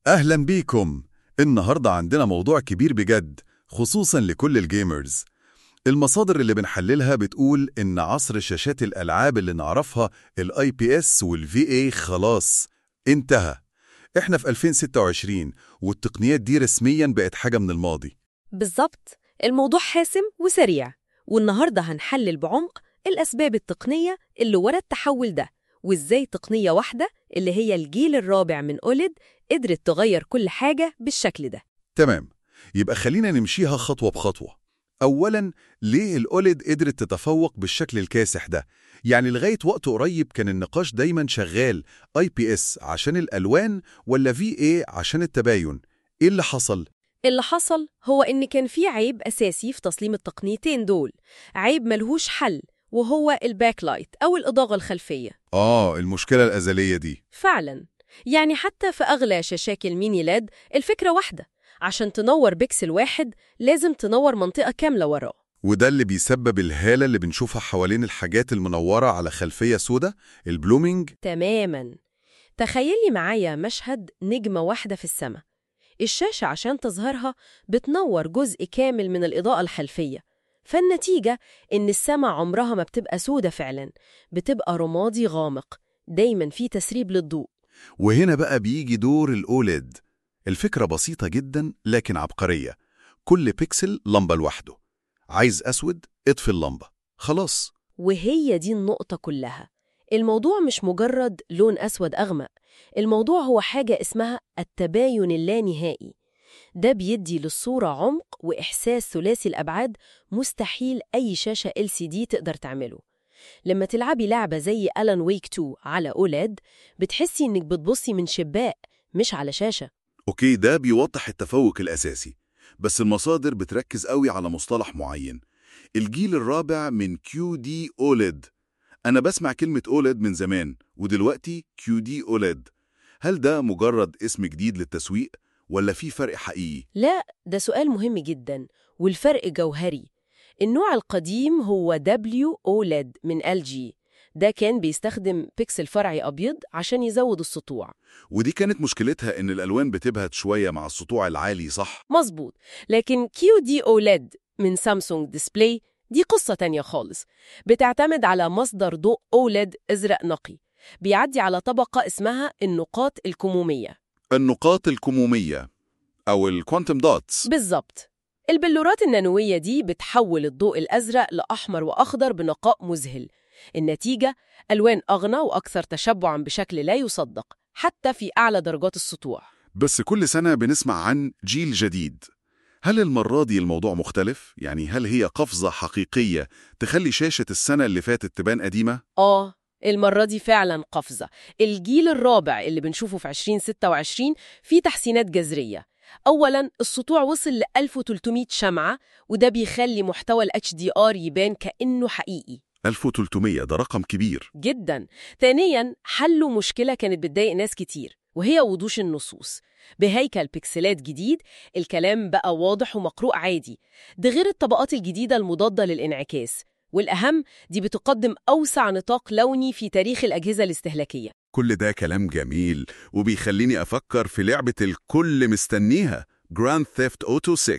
أهلا بيكم النهاردة عندنا موضوع كبير بجد خصوصا لكل الجيمرز المصادر اللي بنحللها بتقول إن عصر شاشات الألعاب اللي نعرفها الاي بي اس والفي اي خلاص انتهى احنا في 2026 والتقنيات دي رسميا بقت حاجة من الماضي بالظبط الموضوع حاسم وسريع والنهاردة هنحلل بعمق الأسباب التقنية اللي ورا التحول ده وإزاي تقنية واحدة اللي هي الجيل الرابع من أوليد قدرت تغير كل حاجة بالشكل ده تمام يبقى خلينا نمشيها خطوة بخطوة أولا ليه الأوليد قدرت تتفوق بالشكل الكاسح ده؟ يعني لغاية وقت قريب كان النقاش دايما شغال اي بي اس عشان الألوان ولا في اي عشان التباين ايه اللي حصل؟ اللي حصل هو إن كان في عيب أساسي في تصميم التقنيتين دول عيب ملهوش حل وهو الباكلايت أو الإضاءة الخلفية آه المشكلة الأزلية دي فعلا يعني حتى في أغلى شاشات الميني لاد الفكرة واحدة عشان تنور بيكسل واحد لازم تنور منطقة كاملة وراه وده اللي بيسبب الهالة اللي بنشوفها حوالين الحاجات المنورة على خلفية سودة البلومينج تماما تخيلي معايا مشهد نجمة واحدة في السماء الشاشة عشان تظهرها بتنور جزء كامل من الإضاءة الخلفية فالنتيجة إن السماء عمرها ما بتبقى سودة فعلا بتبقى رمادي غامق دايما في تسريب للضوء وهنا بقى بيجي دور الأوليد الفكرة بسيطة جدا لكن عبقرية كل بيكسل لمبة لوحده عايز أسود اطفي اللمبة خلاص وهي دي النقطة كلها الموضوع مش مجرد لون أسود أغمق الموضوع هو حاجة اسمها التباين اللانهائي ده بيدي للصورة عمق وإحساس ثلاثي الأبعاد مستحيل أي شاشة LCD تقدر تعمله لما تلعبي لعبة زي ألان ويك 2 على أولاد بتحسي إنك بتبصي من شباك مش على شاشة أوكي ده بيوضح التفوق الأساسي بس المصادر بتركز قوي على مصطلح معين الجيل الرابع من كيو دي أوليد أنا بسمع كلمة أوليد من زمان ودلوقتي كيو دي أوليد هل ده مجرد اسم جديد للتسويق ولا في فرق حقيقي؟ لا ده سؤال مهم جدا والفرق جوهري النوع القديم هو W OLED من LG ده كان بيستخدم بيكسل فرعي أبيض عشان يزود السطوع ودي كانت مشكلتها إن الألوان بتبهت شوية مع السطوع العالي صح؟ مظبوط لكن QD OLED من سامسونج ديسبلاي دي قصة تانية خالص بتعتمد على مصدر ضوء OLED أزرق نقي بيعدي على طبقة اسمها النقاط الكمومية النقاط الكمومية أو الكوانتم دوتس بالظبط البلورات النانوية دي بتحول الضوء الأزرق لأحمر وأخضر بنقاء مذهل النتيجة ألوان أغنى وأكثر تشبعاً بشكل لا يصدق حتى في أعلى درجات السطوع بس كل سنة بنسمع عن جيل جديد هل المرة دي الموضوع مختلف؟ يعني هل هي قفزة حقيقية تخلي شاشة السنة اللي فاتت تبان قديمة؟ آه المرة دي فعلا قفزة الجيل الرابع اللي بنشوفه في 2026 فيه تحسينات جذرية أولا السطوع وصل ل 1300 شمعة وده بيخلي محتوى ال HDR يبان كأنه حقيقي 1300 ده رقم كبير جدا ثانيا حلوا مشكلة كانت بتضايق ناس كتير وهي وضوش النصوص بهيكل بيكسلات جديد الكلام بقى واضح ومقروء عادي ده غير الطبقات الجديدة المضادة للانعكاس والأهم دي بتقدم أوسع نطاق لوني في تاريخ الأجهزة الاستهلاكية كل ده كلام جميل وبيخليني أفكر في لعبة الكل مستنيها جراند ثيفت أوتو 6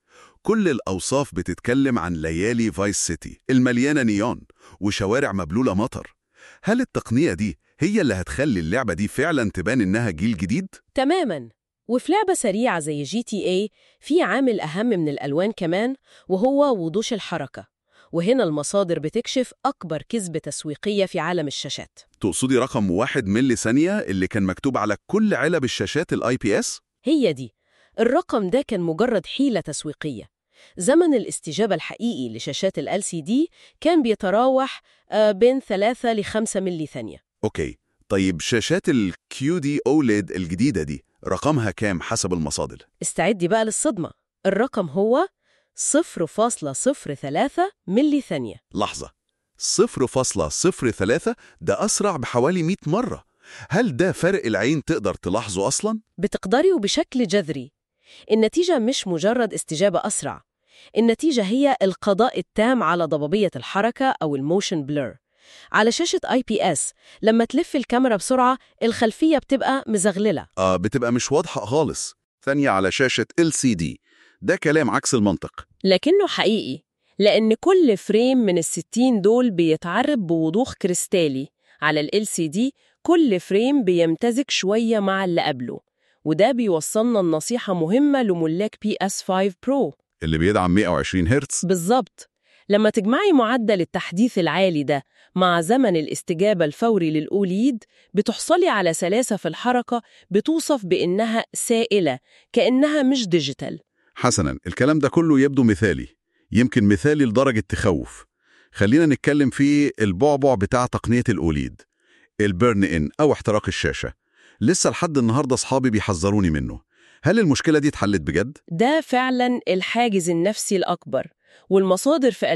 كل الأوصاف بتتكلم عن ليالي فايس سيتي المليانة نيون وشوارع مبلولة مطر هل التقنية دي هي اللي هتخلي اللعبة دي فعلا تبان إنها جيل جديد؟ تماما وفي لعبة سريعة زي جي تي اي في عامل أهم من الألوان كمان وهو وضوش الحركة وهنا المصادر بتكشف أكبر كذبة تسويقية في عالم الشاشات تقصدي رقم واحد ملي ثانية اللي كان مكتوب على كل علب الشاشات الاي بي اس؟ هي دي الرقم ده كان مجرد حيلة تسويقية زمن الاستجابة الحقيقي لشاشات ال LCD كان بيتراوح آه، بين 3 ل 5 ملي ثانية أوكي طيب شاشات ال QD OLED الجديدة دي رقمها كام حسب المصادر؟ استعدي بقى للصدمة الرقم هو 0.03 ملي ثانية لحظة 0.03 ده أسرع بحوالي 100 مرة هل ده فرق العين تقدر تلاحظه أصلا؟ بتقدري وبشكل جذري النتيجة مش مجرد استجابة أسرع النتيجة هي القضاء التام على ضبابية الحركة أو الموشن بلور على شاشة IPS لما تلف الكاميرا بسرعة الخلفية بتبقى مزغللة آه بتبقى مش واضحة خالص ثانية على شاشة LCD ده كلام عكس المنطق لكنه حقيقي لأن كل فريم من الستين دول بيتعرب بوضوح كريستالي على ال LCD كل فريم بيمتزج شوية مع اللي قبله وده بيوصلنا النصيحة مهمة لملاك PS5 Pro اللي بيدعم 120 هرتز بالظبط لما تجمعي معدل التحديث العالي ده مع زمن الاستجابة الفوري للأوليد بتحصلي على سلاسة في الحركة بتوصف بإنها سائلة كأنها مش ديجيتال حسنا الكلام ده كله يبدو مثالي يمكن مثالي لدرجة تخوف خلينا نتكلم في البعبع بتاع تقنية الأوليد البيرن إن أو احتراق الشاشة لسه لحد النهاردة أصحابي بيحذروني منه هل المشكلة دي اتحلت بجد؟ ده فعلا الحاجز النفسي الأكبر والمصادر في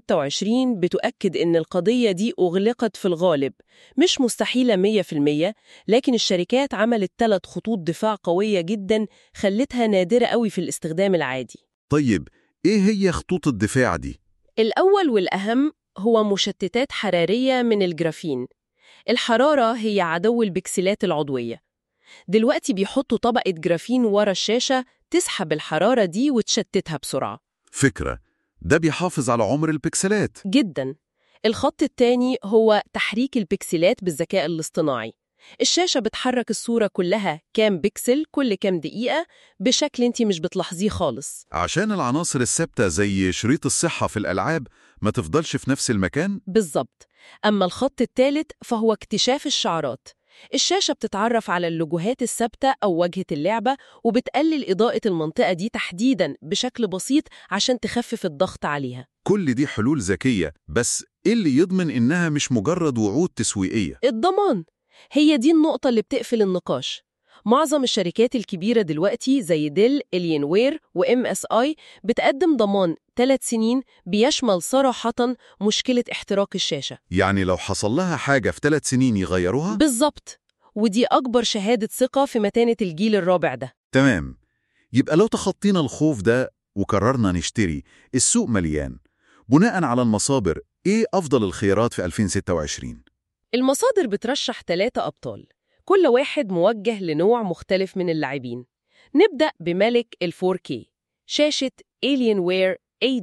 2026 بتؤكد إن القضية دي أغلقت في الغالب مش مستحيلة 100% لكن الشركات عملت ثلاث خطوط دفاع قوية جدا خلتها نادرة قوي في الاستخدام العادي طيب إيه هي خطوط الدفاع دي؟ الأول والأهم هو مشتتات حرارية من الجرافين الحرارة هي عدو البكسلات العضوية دلوقتي بيحطوا طبقة جرافين ورا الشاشة تسحب الحرارة دي وتشتتها بسرعة فكرة ده بيحافظ على عمر البكسلات جدا الخط التاني هو تحريك البكسلات بالذكاء الاصطناعي الشاشة بتحرك الصورة كلها كام بكسل كل كام دقيقة بشكل انت مش بتلاحظيه خالص عشان العناصر الثابتة زي شريط الصحة في الألعاب ما تفضلش في نفس المكان بالظبط أما الخط الثالث فهو اكتشاف الشعارات الشاشة بتتعرف على اللوجوهات الثابتة أو واجهة اللعبة وبتقلل إضاءة المنطقة دي تحديداً بشكل بسيط عشان تخفف الضغط عليها كل دي حلول ذكية بس إيه اللي يضمن إنها مش مجرد وعود تسويقية الضمان هي دي النقطة اللي بتقفل النقاش معظم الشركات الكبيرة دلوقتي زي ديل، إلينوير وإم اس آي بتقدم ضمان ثلاث سنين بيشمل صراحة مشكلة احتراق الشاشة يعني لو حصل لها حاجة في ثلاث سنين يغيروها؟ بالظبط ودي أكبر شهادة ثقة في متانة الجيل الرابع ده تمام يبقى لو تخطينا الخوف ده وقررنا نشتري السوق مليان بناء على المصابر إيه أفضل الخيارات في 2026؟ المصادر بترشح ثلاثة أبطال كل واحد موجه لنوع مختلف من اللاعبين نبدأ بملك ال 4K شاشة Alienware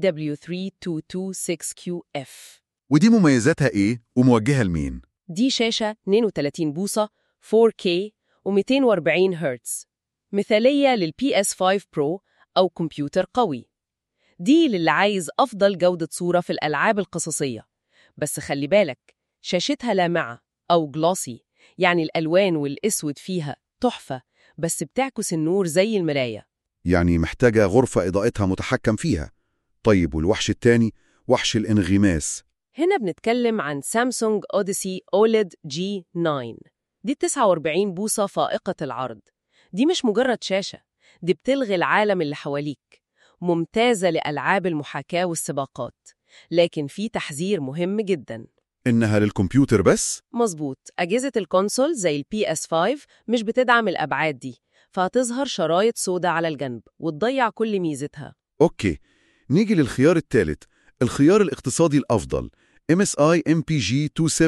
AW3226QF ودي مميزاتها إيه وموجهة لمين؟ دي شاشة 32 بوصة 4K و240 هرتز مثالية لل PS5 Pro أو كمبيوتر قوي دي للي عايز أفضل جودة صورة في الألعاب القصصية بس خلي بالك شاشتها لامعة أو جلوسي يعني الألوان والأسود فيها تحفة بس بتعكس النور زي المراية يعني محتاجة غرفة إضاءتها متحكم فيها طيب والوحش التاني وحش الانغماس هنا بنتكلم عن سامسونج أوديسي أوليد جي 9 دي 49 بوصة فائقة العرض دي مش مجرد شاشة دي بتلغي العالم اللي حواليك ممتازة لألعاب المحاكاة والسباقات لكن في تحذير مهم جدا إنها للكمبيوتر بس؟ مظبوط أجهزة الكونسول زي البي اس 5 مش بتدعم الأبعاد دي فهتظهر شرايط سودا على الجنب وتضيع كل ميزتها أوكي نيجي للخيار الثالث الخيار الاقتصادي الأفضل MSI MPG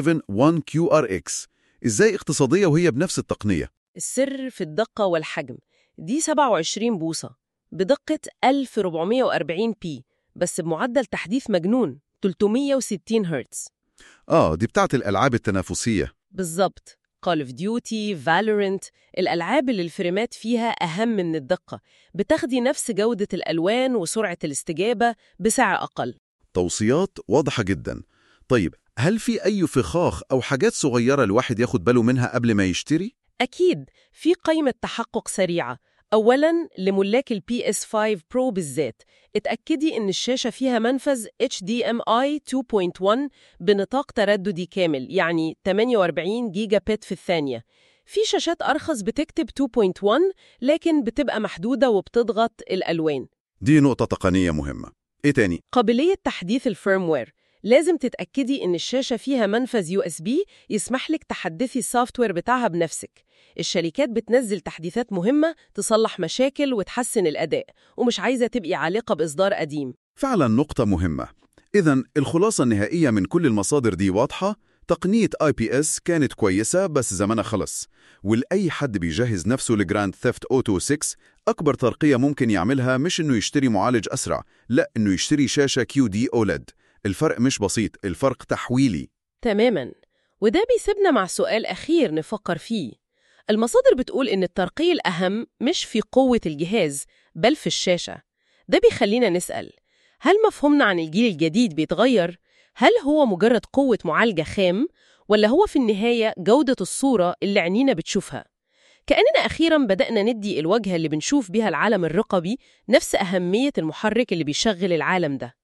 271QRX إزاي اقتصادية وهي بنفس التقنية؟ السر في الدقة والحجم دي 27 بوصة بدقة 1440 بي بس بمعدل تحديث مجنون 360 هرتز آه دي بتاعت الألعاب التنافسية بالظبط Call of Duty, Valorant الألعاب اللي الفريمات فيها أهم من الدقة بتاخدي نفس جودة الألوان وسرعة الاستجابة بسعر أقل توصيات واضحة جدا طيب هل في أي فخاخ أو حاجات صغيرة الواحد ياخد باله منها قبل ما يشتري؟ أكيد في قائمة تحقق سريعة أولاً لملاك ال PS5 Pro بالذات اتأكدي إن الشاشة فيها منفذ HDMI 2.1 بنطاق ترددي كامل يعني 48 جيجا بت في الثانية في شاشات أرخص بتكتب 2.1 لكن بتبقى محدودة وبتضغط الألوان دي نقطة تقنية مهمة إيه تاني؟ قابلية تحديث الفيرموير لازم تتأكدي إن الشاشة فيها منفذ يو اس بي يسمح لك تحدثي السوفت وير بتاعها بنفسك الشركات بتنزل تحديثات مهمة تصلح مشاكل وتحسن الأداء ومش عايزة تبقي عالقة بإصدار قديم فعلا نقطة مهمة إذا الخلاصة النهائية من كل المصادر دي واضحة تقنية IPS كانت كويسة بس زمانها خلص ولأي حد بيجهز نفسه لجراند ثيفت أوتو 6 أكبر ترقية ممكن يعملها مش إنه يشتري معالج أسرع لا إنه يشتري شاشة كيو دي أولد الفرق مش بسيط الفرق تحويلي تماما وده بيسيبنا مع سؤال أخير نفكر فيه المصادر بتقول إن الترقية الأهم مش في قوة الجهاز بل في الشاشة ده بيخلينا نسأل هل مفهومنا عن الجيل الجديد بيتغير؟ هل هو مجرد قوة معالجة خام؟ ولا هو في النهاية جودة الصورة اللي عينينا بتشوفها؟ كأننا أخيراً بدأنا ندي الواجهة اللي بنشوف بيها العالم الرقمي نفس أهمية المحرك اللي بيشغل العالم ده